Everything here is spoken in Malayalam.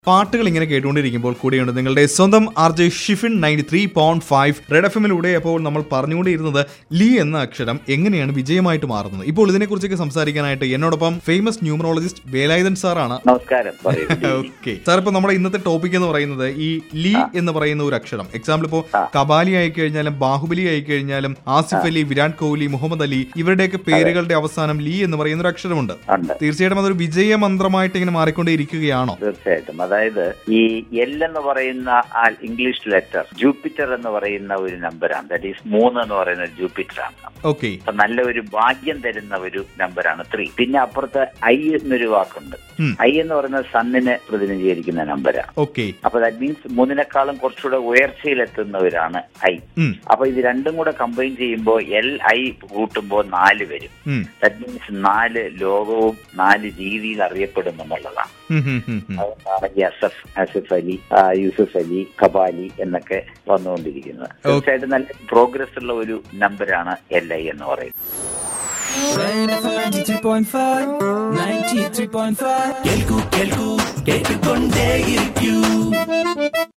പാട്ടുകൾ ഇങ്ങനെ കേട്ടുകൊണ്ടിരിക്കുമ്പോൾ കൂടെയുണ്ട് നിങ്ങളുടെ സ്വന്തം R J Shifin ninety three point five red F എമ്മിലൂടെ അപ്പോൾ നമ്മൾ പറഞ്ഞുകൊണ്ടിരുന്നത് ലീ എന്ന അക്ഷരം എങ്ങനെയാണ് വിജയമായിട്ട് മാറുന്നത് ഇപ്പോൾ ഇതിനെക്കുറിച്ചൊക്കെ സംസാരിക്കാനായിട്ട് എന്നോടൊപ്പം ഫേമസ് ന്യൂമറോളജിസ്റ്റ് വേലായുധൻ സാറാണ് നമസ്കാരം പറയൂ ഓക്കെ സാർ ഇപ്പൊ നമ്മുടെ ഇന്നത്തെ ടോപ്പിക് എന്ന് പറയുന്നത് ഈ ലീ എന്ന് പറയുന്ന ഒരു അക്ഷരം എക്സാമ്പിൾ ഇപ്പോ കബാലി ആയി കഴിഞ്ഞാലും ബാഹുബലി ആയി കഴിഞ്ഞാലും ആസിഫ് അലി വിരാട് കോഹ്ലി മുഹമ്മദ് അലി ഇവരുടെയൊക്കെ പേരുകളുടെ അവസാനം ലീ എന്ന് പറയുന്ന ഒരു അക്ഷരമുണ്ട് ഉണ്ട് തീർച്ചയായിട്ടും അതൊരു വിജയ മന്ത്രമായിട്ട് ഇങ്ങനെ മാറിക്കൊണ്ടേ ഇരിക്കുകയാണോ തീർച്ചയായിട്ടും അതായത് ഈ എൽ എന്ന് പറയുന്ന ആ ഇംഗ്ലീഷ് ലെറ്റർ ജൂപ്പിറ്റർ എന്ന് പറയുന്ന ഒരു നമ്പറാണ് ദാറ്റ് ഈസ് മൂന്ന് എന്ന് പറയുന്ന ജൂപ്പിറ്റർ ആണ് ഓക്കെ അപ്പൊ നല്ല ഒരു ഭാഗ്യം തരുന്ന ഒരു നമ്പറാണ് ത്രീ പിന്നെ അപ്പുറത്ത് ഐ എന്നൊരു വാക്കുണ്ട് ഉം. ഐ എന്ന് പറയുന്നത് സണ്ണിനെ പ്രതിനിധീകരിക്കുന്ന നമ്പറാണ് ഓക്കെ അപ്പൊ ദാറ്റ് മീൻസ് മൂന്നിനേക്കാളും കുറച്ചുകൂടെ ഉയർച്ചയിലെത്തുന്നവരാണ് ഐ ഉം അപ്പൊ ഇത് രണ്ടും കൂടെ കമ്പൈൻ ചെയ്യുമ്പോൾ എൽ ഐ കൂട്ടുമ്പോൾ നാല് വരും ഉം ദാറ്റ് മീൻസ് നാല് ലോകവും നാല് രീതിയിൽ അറിയപ്പെടും എന്നുള്ളതാണ് ഉം ഉം ഉം ഉം. അതുകൊണ്ടാണ് ഈ അസഫ് അസഫ് അലി ആ, യൂസുഫ് അലി കബാലി എന്നൊക്കെ വന്നുകൊണ്ടിരിക്കുന്നത് തീർച്ചയായിട്ടും നല്ല പ്രോഗ്രസ് ഉള്ള ഒരു നമ്പറാണ് എൽ ഐ എന്ന് പറയുന്നത് 93.5 93.5 കേൾക്കൂ കേൾക്കൂ കേട്ടുകൊണ്ടേയിരിക്കൂ